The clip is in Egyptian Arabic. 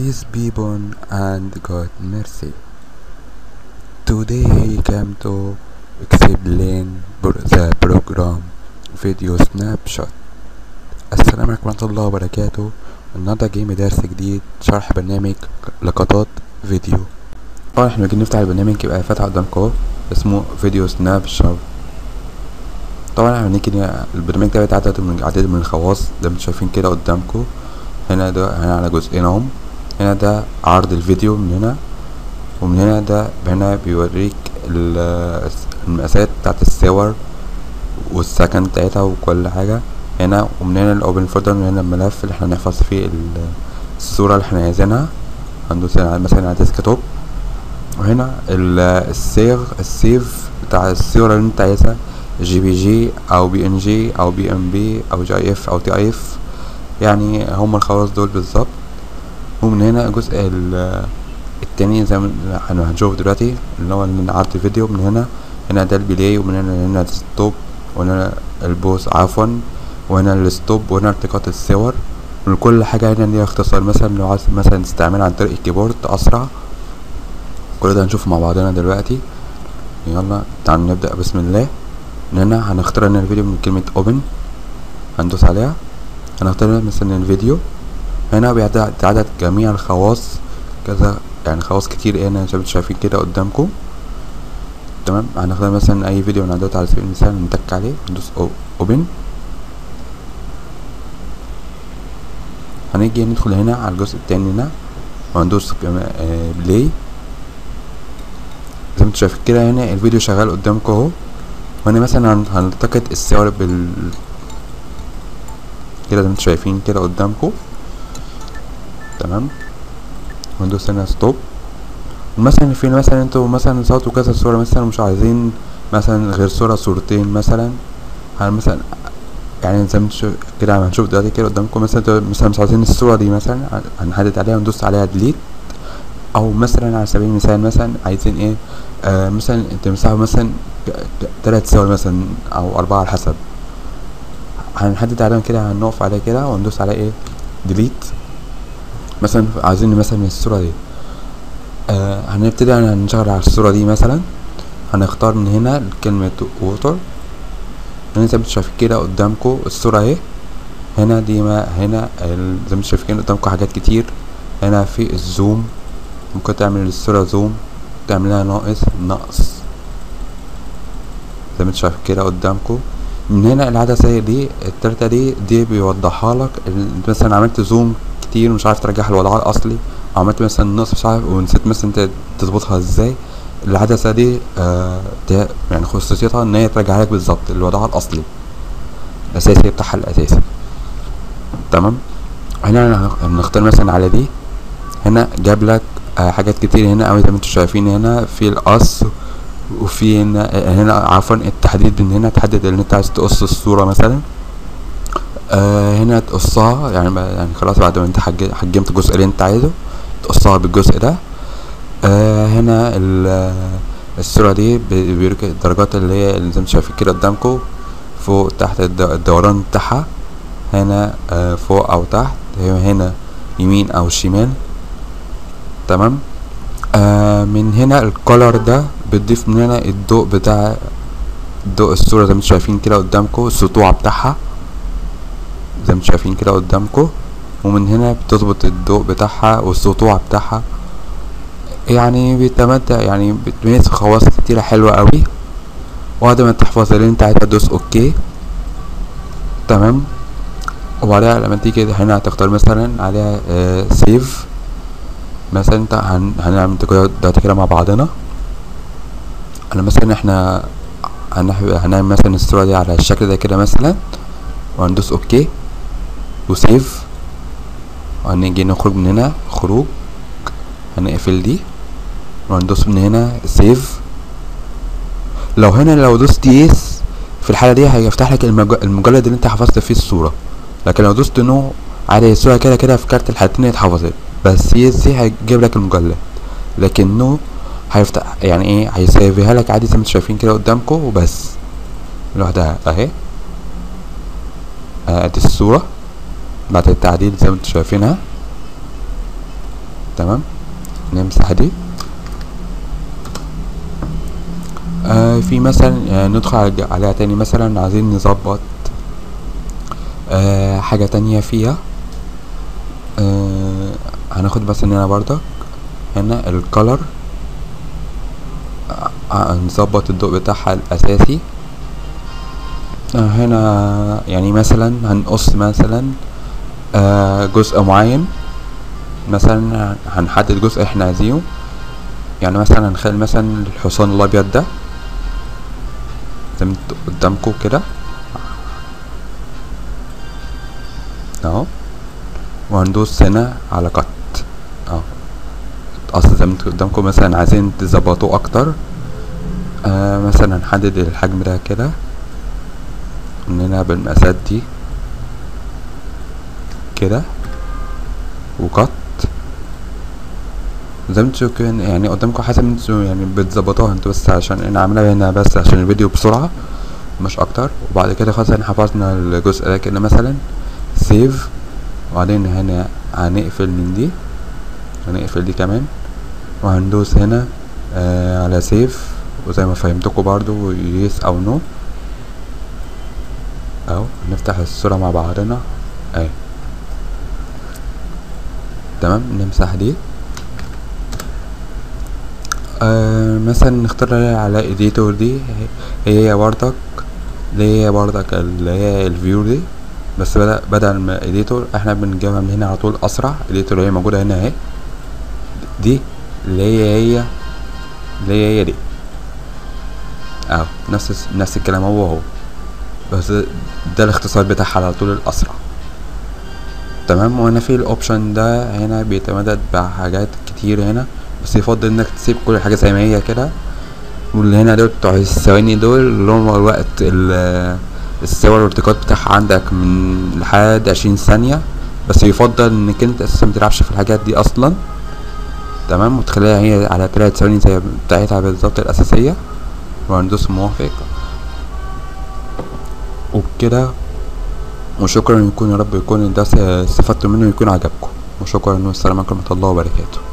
Peace be upon and God mercy. Today he came to explain bro- the program video snapshot. السلام عليكم ورحمة الله وبركاته النهاردة جاي من درس جديد شرح برنامج لقطات فيديو طبعا احنا بنيجي نفتح البرنامج يبقى فاتح قدامكم اهو اسمه فيديو سناب شوت طبعا احنا بنيجي ن- البرنامج ده بيتعدد من عدد من الخواص زي ما انتم شايفين كده قدامكم هنا ده هنا على جزئين اهم هنا ده عرض الفيديو من هنا ومن هنا ده هنا بيوريك ال- المقاسات بتاعت الصور والسكن بتاعتها وكل حاجة هنا ومن هنا الاوبن فولدر من هنا الملف اللي احنا هنحفظ فيه ال- الصورة اللي احنا عايزينها هندوس هنا على- مثلا على ديسكتوب وهنا ال- السيغ السيف بتاع الصورة اللي انت عايزها جي بي جي او بي ان جي او بي ام بي او جي اي اف او تي اي اف يعني هم الخواص دول بالظبط ومن هنا الجزء ال- التاني زي ما هن- هنشوف دلوقتي اللي هو من عرض الفيديو من هنا هنا ده البلاي ومن هنا هنا الستوب وهنا البوز عفوا وهنا الستوب وهنا التقاط الصور وكل حاجة هنا ليها اختصار مثلا لو عايز مثلا تستعملها عن طريق الكيبورد أسرع كل ده هنشوفه مع بعضنا دلوقتي يلا تعالوا نبدأ بسم الله من هنا هنختار هنا الفيديو من كلمة اوبن هندوس عليها هنختار هنا مثلا الفيديو هنا بيتعدد جميع الخواص كذا يعني خواص كتير هنا زي ما انتوا شايفين كده قدامكم تمام هنختار مثلا اي فيديو من عندنا على سبيل المثال نتك عليه ندوس اوبن هنيجي ندخل هنا على الجزء التاني هنا وهندوس بلاي زي ما انتوا شايفين كده هنا الفيديو شغال قدامكم اهو وهنا مثلا هن- هنلتقط الصور بال كده زي ما انتوا شايفين كده قدامكم تمام وندوس هنا ستوب مثلا في مثلا انتوا مثلا صوتوا كذا صورة مثلا مش عايزين مثلا غير صورة صورتين مثلا هن مثلا يعني زي ما انتوا شو- كده هنشوف دلوقتي كده قدامكم مثلا انتوا مثلا مش عايزين الصورة دي مثلا هن- هنحدد عليها وندوس عليها ديليت او مثلا على سبيل المثال مثلا عايزين ايه آه مثلا تمسحوا مثلا ك- ك- تلات صور مثلا او اربعة على حسب هنحدد عليهم كده هنقف عليها كده وندوس على ايه ديليت مثلا عايزين مثلا الصورة دي آه هنبتدي هنشغل على الصورة دي مثلا هنختار من هنا كلمة ووتر هنا زي ما انتوا شايفين كده قدامكم الصورة اهي هنا دي ما هنا ال- زي ما انتوا شايفين قدامكم حاجات كتير هنا في الزوم ممكن تعمل الصورة زوم تعملها ناقص نقص زي ما انتوا شايفين كده قدامكم من هنا العدسة دي التالتة دي دي بيوضحها لك ال- انت مثلا عملت زوم كتير ومش عارف ترجعها لوضعها الأصلي أو عملت مثلا نقص مش عارف ونسيت مثلا انت تظبطها ازاي العدسة دي آه دي يعني خصوصيتها ان هي ترجعها لك بالظبط لوضعها الأصلي الأساسي بتاعها الأساسي تمام هنا هنختار مثلا على دي هنا جاب لك آه حاجات كتير هنا أوي زي ما انتوا شايفين هنا في القص وفي هنا هنا عفوا التحديد من هنا تحدد ان انت عايز تقص الصورة مثلا آه هنا تقصها يعني ما- يعني خلاص بعد ما انت حج- حجمت الجزء اللي انت عايزه تقصها بالجزء ده آه هنا ال- الصورة دي ب- بيوريك الدرجات اللي هي اللي زي ما انتوا شايفين كده قدامكم فوق تحت الد- الدوران بتاعها هنا آه فوق او تحت هنا يمين او شمال تمام آه من هنا الكولر ده بتضيف من هنا الضوء بتاع ضوء الصورة زي ما انتوا شايفين كده قدامكم السطوع بتاعها زي ما انتوا شايفين كده قدامكم ومن هنا بتظبط الضوء بتاعها والسطوع بتاعها يعني بيتمتع يعني بتميز خواص كتيرة حلوة قوي وبعد ما تحفظ اللي انت عايز تدوس اوكي تمام وبعدها لما تيجي هنا هتختار مثلا عليها آه سيف مثلا انت هن... هنعمل كده دلوقتي كده مع بعضنا انا مثلا احنا هنح... هنعمل مثلا الصورة دي على الشكل ده كده مثلا وهندوس اوكي وسيف وهنيجي نخرج من هنا خروج هنقفل دي وهندوس من هنا سيف لو هنا لو دوست يس في الحالة دي هيفتح لك المج... المجلد اللي انت حفظت فيه الصورة لكن لو دوست نو عادي الصورة كده كده في كارت الحالتين اتحفظت بس يس دي هيجيب لك المجلد لكن نو هيفتح يعني ايه هيسيفها لك عادي زي ما انتوا شايفين كده قدامكم وبس لوحدها اهي ادي الصورة بعد التعديل زي ما انتوا شايفينها تمام نمسح دي آه في مثلا آه ندخل على- عليها تاني مثلا عايزين نظبط آه حاجة تانية فيها آه هناخد مثلا هنا برضك هنا الكولر نظبط الضوء بتاعها الأساسي آه هنا يعني مثلا هنقص مثلا آه جزء معين مثلا هنحدد جزء احنا عايزينه يعني مثلا هنخلي مثلا الحصان الأبيض ده زي ما انتوا قدامكم كده اهو وهندوس هنا على كت اهو اصل زي ما انتوا قدامكم مثلا عايزين تظبطوه اكتر آه مثلا هنحدد الحجم ده كده اننا بالمقاسات دي كده وقط زي ما انتوا كده يعني قدامكم حسب انتوا يعني بتظبطوها انتوا بس عشان انا عاملها هنا بس عشان الفيديو بسرعة مش اكتر وبعد كده خلاص احنا حفظنا الجزء ده كده مثلا سيف وبعدين هنا هنقفل من دي هنقفل دي كمان وهندوس هنا آه على سيف وزي ما فهمتكم برضو يس او نو اهو نفتح الصورة مع بعضنا اهي تمام نمسح دي آه مثلا نختار على اديتور دي هي هي برضك اللي هي برضك اللي هي الفيو دي بس بدل بدل ما اديتور احنا بنجيبها من هنا على طول اسرع اديتور هي موجودة هنا اهي دي اللي هي هي اللي هي هي دي اهو نفس الس- نفس الكلام هو هو بس ده الاختصار بتاعها على طول الاسرع تمام وهنا في الاوبشن ده هنا بيتمدد بحاجات كتير هنا بس يفضل انك تسيب كل حاجة زي ما هي كده واللي هنا دول بتوع الثواني دول اللي هم الوقت ال- الصور والارتقاط بتاعها عندك من لحد عشرين ثانية بس يفضل انك انت اساسا متلعبش في الحاجات دي اصلا تمام وتخليها هي على تلات ثواني زي بتاعتها بالظبط الاساسية وهندوس موافق وبكده وشكرا يكون يا رب يكون الدرس استفدتوا منه يكون عجبكم وشكرا والسلام عليكم ورحمة الله وبركاته